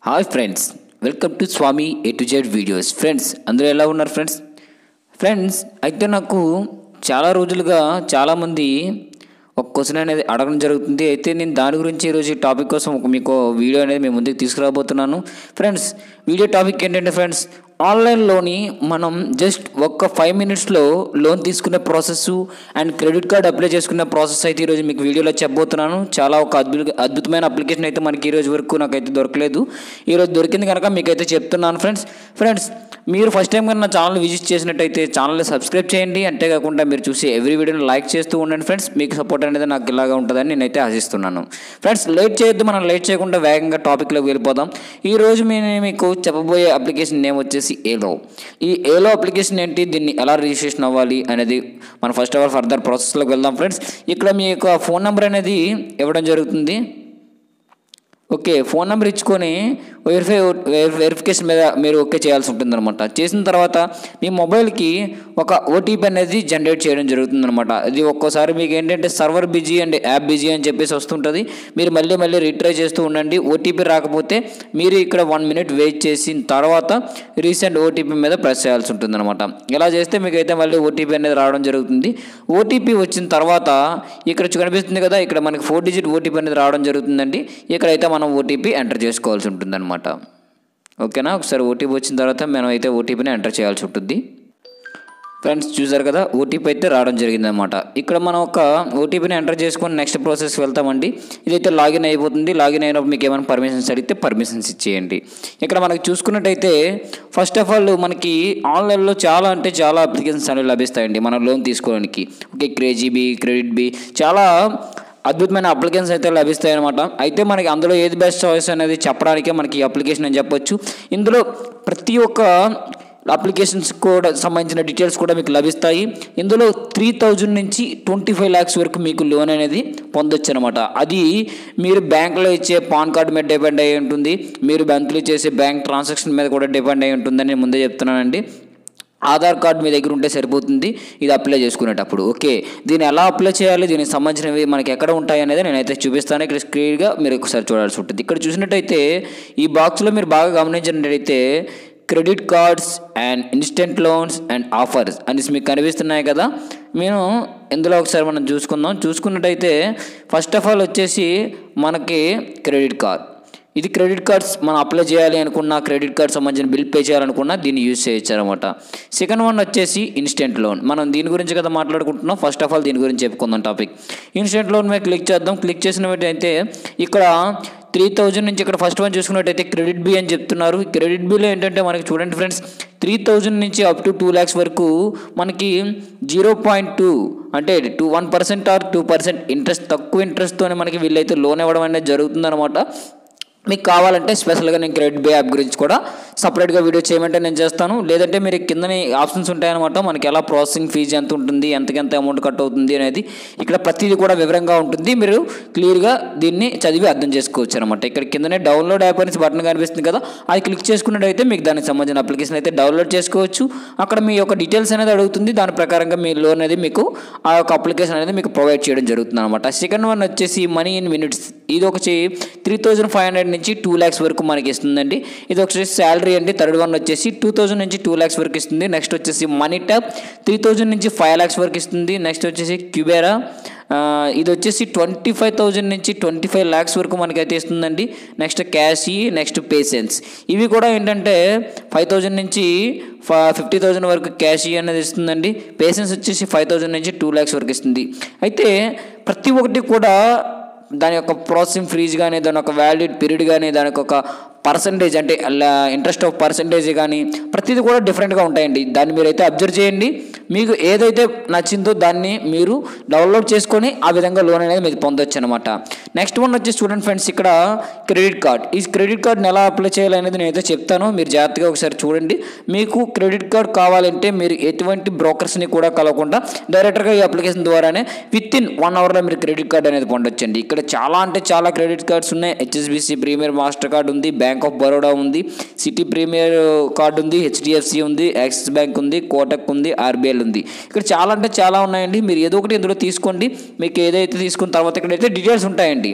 hi friends welcome to Swami A to Z videos friends అందరూ ఎలా ఉన్నారు ఫ్రెండ్స్ ఫ్రెండ్స్ అయితే నాకు చాలా రోజులుగా చాలామంది ఒక క్వశ్చన్ అనేది అడగడం జరుగుతుంది అయితే నేను దాని గురించి ఈరోజు ఈ టాపిక్ కోసం ఒక మీకు వీడియో అనేది మేము ముందుకు తీసుకురాబోతున్నాను ఫ్రెండ్స్ వీడియో టాపిక్ ఏంటంటే ఫ్రెండ్స్ ఆన్లైన్లోని మనం జస్ట్ ఒక్క ఫైవ్ మినిట్స్లో లోన్ తీసుకునే process and credit card apply చేసుకునే ప్రాసెస్ అయితే ఈరోజు మీకు వీడియోలో చెప్పబోతున్నాను చాలా ఒక అద్భుత అద్భుతమైన అప్లికేషన్ అయితే మనకి ఈ రోజు వరకు నాకైతే దొరకలేదు ఈరోజు దొరికింది కనుక మీకైతే చెప్తున్నాను ఫ్రెండ్స్ ఫ్రెండ్స్ మీరు ఫస్ట్ టైం కన్నా ఛానల్ విజిట్ చేసినట్టయితే ఛానల్ని సబ్స్క్రైబ్ చేయండి అంతేకాకుండా మీరు చూసి ఎవ్రీ వీడియోని లైక్ చేస్తూ ఉండండి ఫ్రెండ్స్ మీకు సపోర్ట్ అనేది నాకు ఇలాగా ఉంటుందని నేనైతే ఆశిస్తున్నాను ఫ్రెండ్స్ లేట్ చేయొద్దు మనం లేట్ చేయకుండా వేగంగా టాపిక్లోకి వెళ్ళిపోదాం ఈ రోజు నేను మీకు చెప్పబోయే అప్లికేషన్ నేమ్ వచ్చేసి ఏలో ఈ ఏలో అప్లికేషన్ ఏంటి దీన్ని ఎలా రిజిస్ట్రేషన్ అవ్వాలి అనేది మనం ఫస్ట్ ఆఫ్ ఆల్ ఫర్దర్ ప్రాసెస్లోకి వెళ్దాం ఫ్రెండ్స్ ఇక్కడ మీ యొక్క ఫోన్ నెంబర్ అనేది ఇవ్వడం జరుగుతుంది ఓకే ఫోన్ నెంబర్ ఇచ్చుకొని వెరిఫై వెరిఫికేషన్ మీద మీరు ఓకే చేయాల్సి ఉంటుంది అనమాట చేసిన తర్వాత మీ మొబైల్కి ఒక ఓటీపీ అనేది జనరేట్ చేయడం జరుగుతుంది అనమాట అది ఒక్కోసారి మీకు ఏంటంటే server busy and app busy అని చెప్పేసి వస్తుంటుంది మీరు మళ్ళీ మళ్ళీ రీట్రై చేస్తూ ఉండండి ఓటీపీ రాకపోతే మీరు ఇక్కడ వన్ మినిట్ వెయిట్ చేసిన తర్వాత రీసెంట్ ఓటీపీ మీద ప్రెస్ చేయాల్సి ఉంటుంది అనమాట ఇలా చేస్తే మీకు అయితే మళ్ళీ ఓటీపీ అనేది రావడం జరుగుతుంది ఓటీపీ వచ్చిన తర్వాత ఇక్కడ కనిపిస్తుంది కదా ఇక్కడ మనకి ఫోర్ డిజిట్ ఓటీపీ అనేది రావడం జరుగుతుందండి ఇక్కడైతే మనం ఓటీపీ ఎంటర్ చేసుకోవాల్సి ఉంటుంది అనమాట ఓకేనా ఒకసారి ఓటీపీ వచ్చిన తర్వాత మనం అయితే ఓటీపీని ఎంటర్ చేయాల్సి ఉంటుంది ఫ్రెండ్స్ చూసారు కదా ఓటీపీ అయితే రావడం జరిగిందనమాట ఇక్కడ మనం ఒక ఓటీపీని ఎంటర్ చేసుకొని నెక్స్ట్ ప్రాసెస్ వెళ్తామండి ఇదైతే లాగిన్ అయిపోతుంది లాగిన్ అయినప్పుడు మీకు ఏమైనా పర్మిషన్స్ అడిగితే పర్మిషన్స్ ఇచ్చేయండి ఇక్కడ మనకి చూసుకున్నట్టయితే ఫస్ట్ ఆఫ్ ఆల్ మనకి ఆన్లైన్లో చాలా అంటే చాలా అప్లికేషన్స్ అనేవి లభిస్తాయండి మనం లోన్ తీసుకోవడానికి okay crazy B credit B చాలా అద్భుతమైన అప్లికేషన్స్ అయితే లభిస్తాయి అనమాట అయితే మనకి అందులో ఏది బెస్ట్ చాయిస్ అనేది చెప్పడానికే మనకి ఈ అప్లికేషన్ అని చెప్పొచ్చు ఇందులో ప్రతి ఒక్క అప్లికేషన్స్ కూడా సంబంధించిన డీటెయిల్స్ కూడా మీకు లభిస్తాయి ఇందులో త్రీ థౌజండ్ నుంచి ట్వంటీ ఫైవ్ ల్యాక్స్ వరకు మీకు లోన్ అనేది పొందొచ్చు అనమాట అది మీరు బ్యాంకులో ఇచ్చే పాన్ కార్డు మీద డిపెండ్ అయి ఉంటుంది మీరు మంత్లీ చేసే బ్యాంక్ ట్రాన్సాక్షన్ మీద కూడా డిపెండ్ అయి ఉంటుందని నేను ముందే చెప్తున్నానండి ఆధార్ కార్డు మీ దగ్గర ఉంటే సరిపోతుంది ఇది అప్లై చేసుకునేటప్పుడు ఓకే దీన్ని ఎలా అప్లై చేయాలి దీనికి సంబంధించినవి మనకి ఎక్కడ ఉంటాయి అనేది నేనైతే చూపిస్తాను ఇక్కడ క్లియర్గా మీరు ఒకసారి చూడాల్సి ఉంటుంది ఇక్కడ చూసినట్టయితే ఈ బాక్స్లో మీరు బాగా గమనించినట్టయితే credit cards and instant loans and offers అనేసి మీకు కనిపిస్తున్నాయి కదా మేము ఇందులో ఒకసారి మనం చూసుకుందాం చూసుకున్నట్టయితే ఫస్ట్ ఆఫ్ ఆల్ వచ్చేసి మనకి క్రెడిట్ కార్డ్ ఇది క్రెడిట్ కార్డ్స్ మనం అప్లై చేయాలి అనుకున్న క్రెడిట్ కార్డ్ సంబంధించిన బిల్ పే చేయాలనుకున్నా దీన్ని యూజ్ చేయొచ్చు అనమాట సెకండ్ వన్ వచ్చేసి ఇన్స్టెంట్ లోన్ మనం దీని గురించి కదా మాట్లాడుకుంటున్నాం ఫస్ట్ ఆఫ్ ఆల్ దీని గురించి చెప్పుకుందాం టాపిక్ ఇన్స్టెంట్ లోన్ మీద క్లిక్ చేద్దాం క్లిక్ చేసినట్టయితే ఇక్కడ త్రీ థౌజండ్ నుంచి ఇక్కడ ఫస్ట్ వన్ చూసుకున్నట్టయితే క్రెడిట్ బి అని చెప్తున్నారు క్రెడిట్ బిల్ ఏంటంటే మనకి చూడండి ఫ్రెండ్స్ త్రీ థౌజండ్ నుంచి అప్ టు టూ ల్యాక్స్ వరకు మనకి జీరో పాయింట్ టూ అంటే two one percent or two percent interest తక్కువ ఇంట్రెస్ట్తోనే మనకి వీళ్ళైతే లోన్ ఇవ్వడం అనేది జరుగుతుందన్నమాట మీకు కావాలంటే స్పెషల్గా నేను క్రెడిట్ బే యాప్ గురించి కూడా సపరేట్గా వీడియో చేయమంటే నేను చేస్తాను లేదంటే మీరు కిందని ఆప్షన్స్ ఉంటాయన్నమాట మనకి ఎలా ప్రాసెసింగ్ ఫీజు ఎంత ఉంటుంది ఎంతకెంత అమౌంట్ కట్ అవుతుంది అనేది ఇక్కడ ప్రతిదీ కూడా వివరంగా ఉంటుంది మీరు క్లియర్గా దీన్ని చదివి అర్థం చేసుకోవచ్చు అనమాట ఇక్కడ కిందనే డౌన్లోడ్ యాప్ అనేసి బటన్ కనిపిస్తుంది కదా అది క్లిక్ చేసుకున్నట్టయితే మీకు దానికి సంబంధించిన అప్లికేషన్ అయితే డౌన్లోడ్ చేసుకోవచ్చు అక్కడ మీ యొక్క డీటెయిల్స్ అనేది అడుగుతుంది దాని ప్రకారంగా మీ లోన్ అనేది మీకు ఆ యొక్క అప్లికేషన్ అనేది మీకు ప్రొవైడ్ చేయడం జరుగుతుంది అనమాట సెకండ్ వన్ వచ్చేసి మనీ ఇన్ మినిట్స్ ఇది ఒకటి త్రీ థౌజండ్ ఫైవ్ హండ్రెడ్ నుంచి టూ ల్యాక్స్ వరకు మనకి ఇస్తుందండి ఇది వచ్చేసి శాలరీ అండి థర్డ్ వన్ వచ్చేసి టూ థౌజండ్ నుంచి టూ ల్యాక్స్ వరకు ఇస్తుంది నెక్స్ట్ వచ్చేసి మనీ ట్యాప్ త్రీ థౌజండ్ నుంచి ఫైవ్ ల్యాక్స్ వరకు ఇస్తుంది నెక్స్ట్ వచ్చేసి క్యూబేరా ఇది వచ్చేసి ట్వంటీ ఫైవ్ థౌజండ్ నుంచి ట్వంటీ ఫైవ్ ల్యాక్స్ వరకు మనకైతే ఇస్తుందండి నెక్స్ట్ క్యాష్ నెక్స్ట్ పేషెన్స్ ఇవి కూడా ఏంటంటే ఫైవ్ థౌజండ్ నుంచి ఫిఫ్టీ థౌజండ్ వరకు క్యాష్ అనేది ఇస్తుందండి పేషెన్స్ వచ్చేసి ఫైవ్ థౌజండ్ నుంచి టూ ల్యాక్స్ వరకు ఇస్తుంది అయితే ప్రతి ఒక్కటి కూడా దాని యొక్క ప్రాసెసింగ్ ఫ్రీజ్ కానీ దాని యొక్క వ్యాలిడ్ పీరియడ్ కానీ దానికి ఒక పర్సంటేజ్ అంటే ఇంట్రెస్ట్ ఆఫ్ పర్సంటేజ్ కానీ ప్రతిదీ కూడా డిఫరెంట్గా ఉంటాయండి దాన్ని మీరైతే అబ్జర్వ్ చేయండి మీకు ఏదైతే నచ్చిందో దాన్ని మీరు డౌన్లోడ్ చేసుకొని ఆ విధంగా లోన్ అనేది మీరు పొందొచ్చు అనమాట నెక్స్ట్ వన్ వచ్చి స్టూడెంట్ ఫ్రెండ్స్ ఇక్కడ క్రెడిట్ కార్డ్ ఈ క్రెడిట్ కార్డ్ని ఎలా అప్లై చేయాలి అనేది నేనైతే చెప్తాను మీరు జాగ్రత్తగా ఒకసారి చూడండి మీకు క్రెడిట్ కార్డ్ కావాలంటే మీరు ఎటువంటి బ్రోకర్స్ని కూడా కలవకుండా డైరెక్ట్గా ఈ అప్లికేషన్ ద్వారానే విత్ ఇన్ వన్ అవర్లో మీరు క్రెడిట్ కార్డ్ అనేది పొందొచ్చండి ఇక్కడ చాలా అంటే చాలా క్రెడిట్ కార్డ్స్ ఉన్నాయి హెచ్ఎస్బిసి ప్రీమియర్ మాస్టర్ కార్డ్ ఉంది బ్యాంక్ ఆఫ్ బరోడా ఉంది సిటీ ప్రీమియర్ కార్డ్ ఉంది హెచ్డిఎఫ్సి ఉంది యాక్సిస్ బ్యాంక్ ఉంది కోటక్ ఉంది ఆర్బీఎల్ ఉంది ఇక్కడ చాలా అంటే చాలా ఉన్నాయండి మీరు ఏదో ఒకటి ఇందులో తీసుకోండి మీకు ఏదైతే తీసుకున్న తర్వాత ఇక్కడైతే డీటెయిల్స్ ఉంటాయండి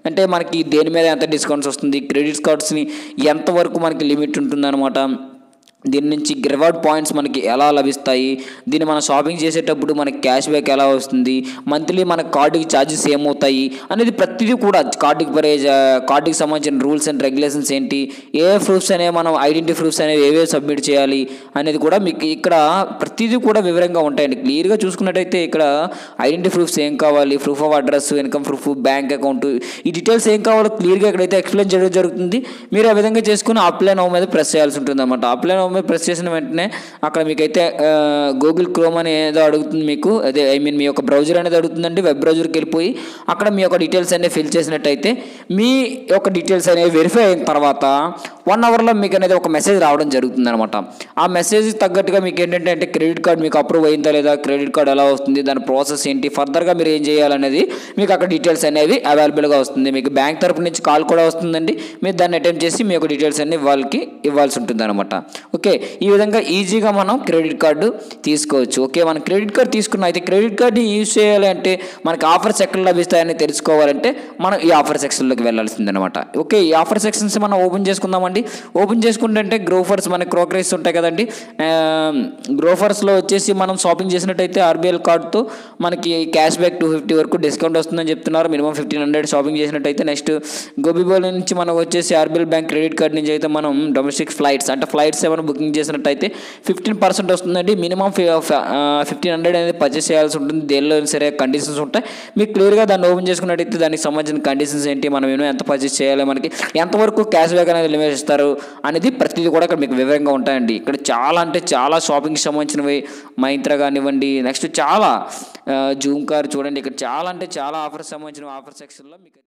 అంటే మనకి దేని మీద ఎంత డిస్కౌంట్స్ వస్తుంది క్రెడిట్ కార్డ్స్ని ఎంతవరకు మనకి లిమిట్ ఉంటుందన్నమాట దీని నుంచి రివార్డ్ పాయింట్స్ మనకి ఎలా లభిస్తాయి దీన్ని మనం షాపింగ్ చేసేటప్పుడు మనకి క్యాష్ బ్యాక్ ఎలా వస్తుంది మంత్లీ మన కార్డుకి ఛార్జెస్ ఏమవుతాయి అనేది ప్రతిదీ కూడా కార్డుకి పరే కార్డుకి సంబంధించిన రూల్స్ అండ్ రెగ్యులేషన్స్ ఏంటి ఏ ప్రూఫ్స్ అనేవి మనం ఐడెంటిటీ ప్రూఫ్స్ అనేవి ఏవేవి సబ్మిట్ చేయాలి అనేది కూడా మీకు ఇక్కడ ప్రతిదీ కూడా వివరంగా ఉంటాయండి క్లియర్గా చూసుకున్నట్టయితే ఇక్కడ ఐడెంటిటీ ప్రూఫ్స్ ఏం కావాలి proof of address income proof bank account ఈ డీటెయిల్స్ ఏం కావాలో క్లియర్గా ఇక్కడైతే ఎక్స్ప్లెయిన్ చేయడం జరుగుతుంది మీరు ఆ విధంగా చేసుకుని అప్లై నవ్ మీద ప్రెస్ చేయాల్సి ఉంటుంది అనమాట అప్లై నవ్ మీద ప్రెస్ చేసిన వెంటనే అక్కడ మీకైతే గూగుల్ క్రోమ్ అని ఏదో అడుగుతుంది మీకు అదే ఐ మీన్ మీ యొక్క బ్రౌజర్ అనేది అడుగుతుందండి వెబ్ బ్రౌజర్కి వెళ్ళిపోయి అక్కడ మీ యొక్క డీటెయిల్స్ అనేవి ఫిల్ చేసినట్టయితే మీ యొక్క డీటెయిల్స్ అనేవి వెరిఫై అయిన తర్వాత వన్ అవర్లో మీకు అనేది ఒక మెసేజ్ రావడం జరుగుతుంది అనమాట ఆ మెసేజ్ తగ్గట్టుగా మీకు ఏంటంటే అంటే క్రెడిట్ కార్డ్ మీకు అప్రూవ్ అయిందా లేదా క్రెడిట్ కార్డ్ ఎలా వస్తుంది దాని ప్రాసెస్ ఏంటి ఫర్దర్గా మీరు ఏం చేయాలనేది మీకు అక్కడ డీటెయిల్స్ అనేవి అవైలబుల్గా వస్తుంది మీకు బ్యాంక్ తరపు నుంచి కాల్ కూడా వస్తుందండి మీరు దాన్ని అటెంప్ట్ చేసి మీ యొక్క డీటెయిల్స్ అన్ని వాళ్ళకి ఇవ్వాల్సి ఉంటుంది అనమాట ఓకే ఈ విధంగా ఈజీగా మనం క్రెడిట్ కార్డు తీసుకోవచ్చు ఓకే మనం క్రెడిట్ కార్డు తీసుకున్న అయితే క్రెడిట్ కార్డుని యూజ్ చేయాలి అంటే మనకి ఆఫర్స్ ఎక్కడ లభిస్తాయని తెలుసుకోవాలంటే మనం ఈ ఆఫర్ సెక్షన్లోకి వెళ్ళాల్సింది అనమాట ఓకే ఈ ఆఫర్ సెక్షన్స్ మనం ఓపెన్ చేసుకుందామండి ఓపెన్ చేసుకుంటే గ్రోఫర్స్ మన క్రోకరీస్ ఉంటాయి కదండి గ్రోఫర్స్లో వచ్చేసి మనం షాపింగ్ చేసినట్టయితే ఆర్బీఎల్ కార్డుతో మనకి క్యాష్ బ్యాక్ టూ ఫిఫ్టీ వరకు డిస్కౌంట్ వస్తుందని చెప్తున్నారు మినిమం ఫిఫ్టీన్ హండ్రెడ్ షాపింగ్ చేసినట్టయితే నెక్స్ట్ గోబీబోల్ నుంచి మనకు వచ్చేసి ఆర్బీఎల్ బ్యాంక్ క్రెడిట్ కార్డ్ నుంచి అయితే మనం డొమెస్టిక్ ఫ్లైట్స్ అంటే ఫ్లైట్స్ ఏమైనా బుకింగ్ చేసినట్టయితే ఫిఫ్టీన్ పర్సెంట్ వస్తుందండి మినిమం ఫిఫ్టీన్ హండ్రెడ్ అనేది పర్చేస్ చేయాల్సి ఉంటుంది దేనిలో సరే కండిషన్స్ ఉంటాయి మీకు క్లియర్గా దాన్ని ఓపెన్ చేసుకున్నట్టయితే దానికి సంబంధించిన కండిషన్స్ ఏంటి మనం ఏమో ఎంత పర్చేస్ చేయాలి మనకి ఎంతవరకు క్యాష్ బ్యాక్ అనేది లిమిట్ ఇస్తారు అనేది ప్రతిదీ కూడా ఇక్కడ మీకు వివరంగా ఉంటాయండి ఇక్కడ చాలా అంటే చాలా షాపింగ్కి సంబంధించినవి మైంత్రా కానివ్వండి నెక్స్ట్ చాలా జూమ్ కార్ చూడండి ఇక్కడ చాలా అంటే చాలా ఆఫర్స్ సంబంధించిన ఆఫర్ సెక్షన్లో మీకు